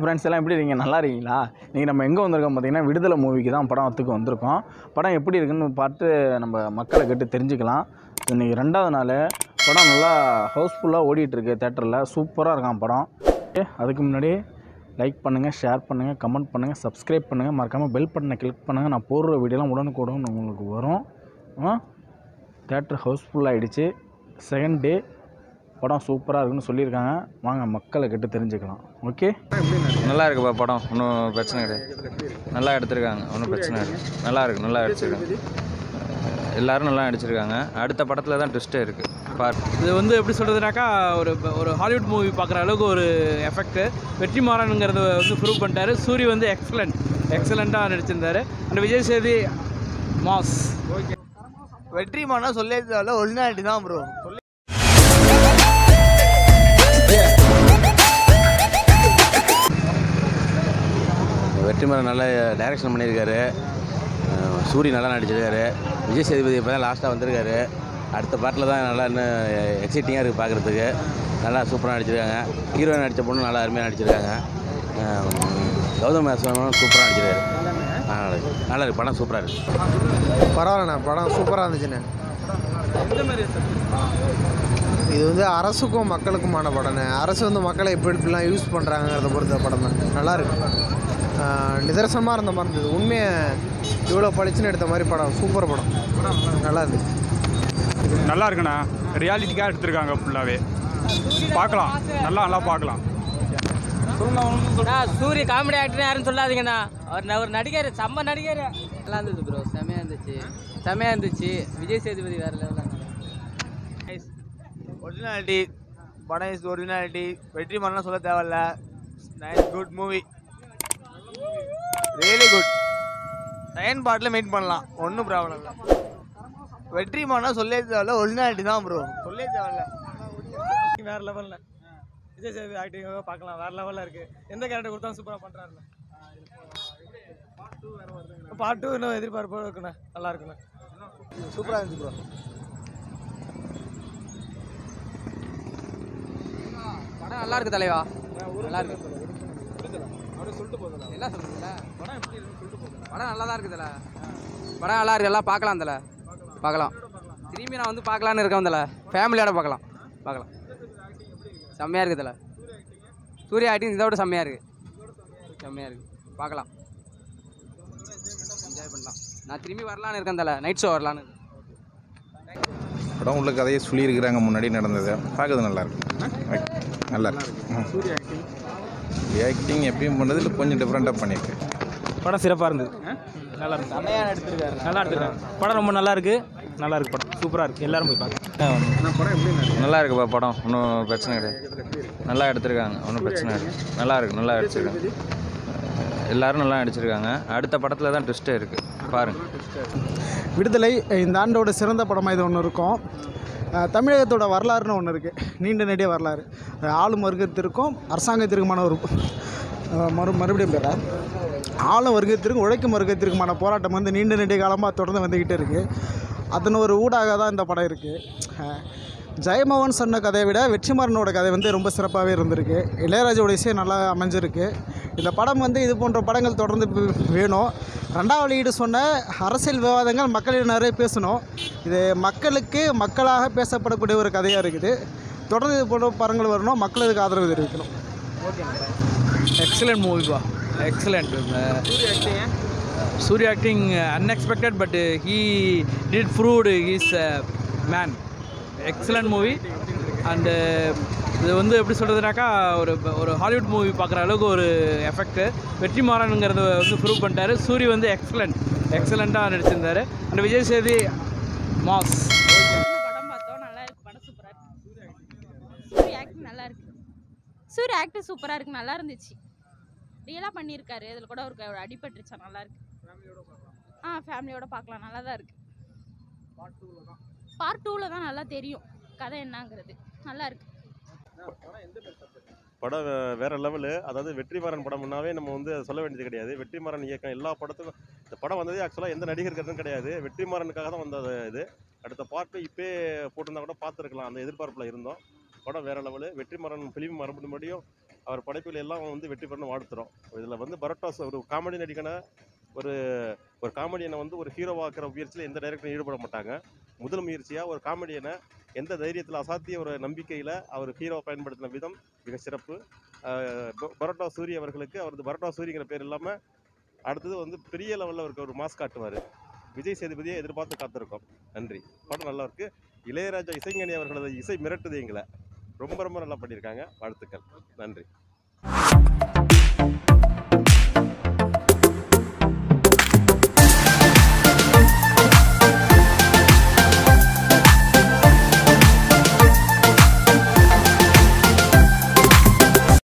Friends எல்லாம் எப்படி இருக்கீங்க நல்லா இருக்கீங்களா இன்றைக்கி நம்ம எங்கே வந்திருக்கோம் பார்த்தீங்கன்னா விடுதலை மூவிக்கு தான் படத்துக்கு வந்திருக்கோம் படம் எப்படி இருக்குன்னு பார்த்து நம்ம மக்களை கேட்டு தெரிஞ்சுக்கலாம் இன்றைக்கி ரெண்டாவது நாள் படம் நல்லா ஹவுஸ்ஃபுல்லாக ஓடிட்டுருக்கு தேட்டரில் சூப்பராக இருக்கான் படம் ஓகே, அதுக்கு முன்னாடி லைக் பண்ணுங்கள் ஷேர் பண்ணுங்கள் கமெண்ட் பண்ணுங்கள் சப்ஸ்கிரைப் பண்ணுங்கள் மறக்காமல் பெல் பட்டனை கிளிக் பண்ணுங்கள் நான் போடுற வீடியோலாம் உடனுக்குடன் உங்களுக்கு வரும் தேட்டர் ஹவுஸ்ஃபுல் ஆகிடுச்சு செகண்ட் டே படம் சூப்பராக இருக்குன்னு சொல்லியிருக்காங்க வாங்க மக்களை கேட்டு தெரிஞ்சுக்கலாம் ஓகே நல்லா இருக்குப்பா படம் ஒன்றும் பிரச்சனை கிடையாது நல்லா எடுத்திருக்காங்க ஒன்றும் பிரச்சனை இல்லை நல்லா இருக்கு நல்லா அடிச்சிருக்காங்க எல்லாரும் நல்லா நடிச்சிருக்காங்க அடுத்த படத்தில் தான் ட்விஸ்ட்டே இருக்குது பார் இது வந்து எப்படி சொல்கிறதுனாக்கா ஒரு ஒரு ஹாலிவுட் மூவி பார்க்குற அளவுக்கு ஒரு எஃபெக்ட் வெற்றிமாறனுங்கிறத வந்து ப்ரூவ் பண்ணிட்டாரு சூரி வந்து எக்ஸலண்ட் எக்ஸலண்ட்டாக நடிச்சிருந்தாரு அண்ட் விஜய் சேதி மாஸ் வெற்றிமானா சொல்லே தேவையில்ல ஒரிஜினாலிட்டி தான் ப்ரோ வெற்றிமாறன் நல்ல டைரக்ஷன் பண்ணியிருக்காரு அஹ் சூரி நல்லா நடிச்சிருக்காரு விஜய் சேதுபதி இப்போ தான் லாஸ்ட்டாக வந்திருக்காரு அடுத்த பாட்டில் தான் நல்லா இன்னும் எக்ஸைட்டிங்காக இருக்குது பார்க்குறதுக்கு நல்லா சூப்பராக நடிச்சிருக்காங்க ஹீரோயின் நடித்த பொண்ணு நல்லா அருமையாக நடிச்சிருக்காங்க அஹ் கௌதம் மேசனும் சூப்பராக நடிச்சிருக்காரு ஆ, நல்லா இருக்கு. நல்லா இருக்கு படம் சூப்பராக இருக்குது பரவாயில்லண்ணா படம் சூப்பராக இருந்துச்சுண்ணே இது வந்து அரசுக்கும் மக்களுக்குமான படம்ண்ணே அரசு வந்து மக்களை எப்படி இப்படிலாம் யூஸ் பண்ணுறாங்கிறத பொறுத்த படம் தான் நல்லா இருக்கு ஆஹ் நிதர்சனமாக இருந்த மாதிரி இருந்தது உண்மையை இவ்வளோ பளிச்சுன்னு எடுத்த மாதிரி படம் சூப்பர் படம் நல்லா இருந்துச்சு நல்லா இருக்குண்ணா ரியாலிட்டிக்காக எடுத்திருக்காங்க ஃபுல்லாகவே பார்க்கலாம் நல்லா நல்லா பார்க்கலாம் சூரிய காமெடி ஆக்டர் யாருன்னு சொல்லாதீங்கண்ணா அவர் ந- ஒரு நடிகர் செம்ம நடிகர் நல்லா இருந்தது ப்ரோ செம்மையாக இருந்துச்சு செம்மையாக இருந்துச்சு விஜய் சேதுபதி வேற லெவலில் ஒரிஜினாலிட்டி படம் இஸ் ஒரிஜினாலிட்டி வெற்றிமாறலாம் சொல்ல தேவையில்ல nice good movie really good second பார்ட்டில் மெயிட் பண்ணலாம் ஒன்றும் ப்ராப்ளம் இல்லை வெற்றிமாறலாம் சொல்லே தேவையில்ல ஒரிஜினாலிட்டி தான் ப்ரோ சொல்லே தேவையில்ல வேறு லெவலில் விஜய் சேதுபதி ஆக்டிங் பார்க்கலாம் வேறு லெவலில் இருக்குது எந்த கேரக்டர் கொடுத்தாலும் சூப்பராக பண்ணுறாருண்ணே பார்ட் டூ இன்னும் எதிர்பார்ப்போடு இருக்குண்ணே நல்லா இருக்குண்ணே சூப்பராக இருந்துச்சு ப்ரோ படம் நல்லா இருக்கு தலைவா நல்லா இருக்கு என்ன சொல்றீங்களா படம் நல்லா தான் இருக்குது தல படம் நல்லா இருக்கு எல்லாம் பார்க்கலாம் தல பார்க்கலாம் திரும்பி நான் வந்து பார்க்கலான்னு இருக்கேன் தல ஃபேமிலியோட பார்க்கலாம் பார்க்கலாம் செம்மையாக இருக்குது தல சூர்யா ஆக்டிங் இதோட செம்மையாக இருக்குது செம்மையாக இருக்குது பார்க்கலாம் என்ஜாய் பண்ணலாம் நான் திரும்பி வரலான்னு இருக்கேன் தல நைட் ஷோ வரலான்னு இருக்கேன். படம் உள்ள கதையை சொல்லியிருக்கிறாங்க முன்னாடி நடந்தது பார்க்கறது நல்லா இருக்கு நல்லா இருக்கு ஆக்டிங் எப்பயும் பண்ணது இல்லை கொஞ்சம் டிஃப்ரெண்ட்டாக பண்ணியிருக்கு படம் சிறப்பாக இருந்தது நல்லா இருக்கு செம்மையாக எடுத்திருக்காரு நல்லா எடுத்துருக்காங்க படம் ரொம்ப நல்லா இருக்கு நல்லா இருக்கு படம் சூப்பராக இருக்கு எல்லாரும் போய் பார்க்க நல்லா இருக்குப்பா படம் ஒன்றும் பிரச்சனை கிடையாது நல்லா எடுத்திருக்காங்க ஒன்றும் பிரச்சனை இல்லை நல்லா இருக்கு நல்லா அடிச்சிருக்காங்க எல்லாரும் நல்லா நடிச்சிருக்காங்க அடுத்த படத்தில் தான் ட்விஸ்ட்டே இருக்குது பாருங்கள் விடுதலை இந்த ஆண்டோட சிறந்த படமாக இது ஒன்று இருக்கும் அஹ் தமிழகத்தோட வரலாறுன்னு ஒன்று இருக்குது நீண்ட நெடிய வரலாறு அஹ் ஆளும் வர்க்கத்திற்கும் அரசாங்கத்திற்குமான ஒரு அஹ் மறு மறுபடியும் பேர ஆளும் வர்க்கத்திற்கும் உழைக்கும் வர்க்கத்திற்குமான போராட்டம் வந்து நீண்ட நெடிய காலமாக தொடர்ந்து வந்துக்கிட்டே இருக்குது அதன் ஒரு ஊடாக தான் இந்த படம் இருக்குது ஜெயமோகன் சொன்ன கதையை விட வெற்றிமாறனோட கதை வந்து ரொம்ப சிறப்பாகவே இருந்திருக்கு இளையராஜாவோட இசை நல்லா அமைஞ்சிருக்கு இந்த படம் வந்து இது போன்ற படங்கள் தொடர்ந்து வே- வேணும் ரெண்டாவது வெளியீடு சொன்ன அரசியல் விவாதங்கள் மக்களிடம் நிறைய பேசணும் இது மக்களுக்கு மக்களாக பேசப்படக்கூடிய ஒரு கதையாக இருக்குது தொடர்ந்து இது போன்ற படங்கள் வரணும் மக்கள் இதுக்கு ஆதரவு தெரிவிக்கணும் எக்ஸலண்ட் மூவிப்பா excellent Suriya acting unexpected but he did proved he's man excellent movie and இது வந்து எப்படி சொல்கிறதுனாக்கா ஒரு ஒரு ஹாலிவுட் மூவி பார்க்குற அளவுக்கு ஒரு எஃபெக்ட் வெற்றிமாறனுங்கிறத வந்து ப்ரூவ் பண்ணிட்டாரு சூரி வந்து எக்ஸலண்ட் எக்ஸலண்ட்டாக நடிச்சிருந்தாரு அண்ட் விஜய் சேதி மாஸ் படம் பார்த்தோம் நல்லா இருக்கு படம் சூப்பரா இருக்கு சூரிய ஆக்டிங் நல்லா இருக்கு சூரிய ஆக்டிங் சூப்பரா இருக்கு நல்லா இருந்துச்சு ரியலாக பண்ணியிருக்காரு இதில் கூட ஒரு ஒரு அடிபட்டுருச்சா நல்லா இருக்கு ஆ ஃபேமிலியோட பார்க்கலாம் நல்லா தான் இருக்கு பார்ட் டூவில் தான் நல்லா தெரியும் கதை என்னங்கிறது நல்லா இருக்கு படம் வே- வேற லெவலு அதாவது வெற்றிமாறன் படம்னாவே நம்ம வந்து சொல்ல வேண்டியது கிடையாது வெற்றிமாறன் இயக்கம் எல்லா படத்துக்கும் இந்த படம் வந்ததே ஆக்சுவலாக எந்த நடிகருக்கும் கிடையாது வெற்றிமாறனுக்காக தான் வந்தது இது அடுத்த பார்ட்டு இப்போ போட்டிருந்தா கூட பார்த்துருக்கலாம் அந்த எதிர்பார்ப்பில் இருந்தோம் படம் வேற லெவலு வெற்றிமாறன் ஃபிலிம் மறுபடியும் மறுபடியும் அவர் படைப்பில் எல்லாம் வந்து வெற்றி பெறணும் வாழ்த்துறோம் இதில் வந்து பரோட்டா ஒரு காமெடி நடிகனை ஒரு ஒரு காமெடியனை வந்து ஒரு ஹீரோவாக்குற முயற்சியில் எந்த டைரக்டரும் ஈடுபட மாட்டாங்க முதல் முயற்சியாக ஒரு காமெடியனை எந்த தைரியத்தில் அசாத்திய ஒரு நம்பிக்கையில் அவர் ஹீரோவை பயன்படுத்தின விதம் மிக சிறப்பு அஹ் ப- பரோட்டா சூரி அவர்களுக்கு அவரது பரோட்டா சூரிங்கிற பேர் இல்லாமல் அடுத்தது வந்து பெரிய லெவலில் அவருக்கு ஒரு மாஸ் காட்டுவார் விஜய் சேதுபதியை எதிர்பார்த்து காத்திருக்கோம் நன்றி படம் நல்லா இருக்கு இளையராஜா இசைஞானி அவர்களது இசை மிரட்டுது எங்களை ரொம்ப ரொம்ப நல்லா பண்ணியிருக்காங்க வாழ்த்துக்கள் நன்றி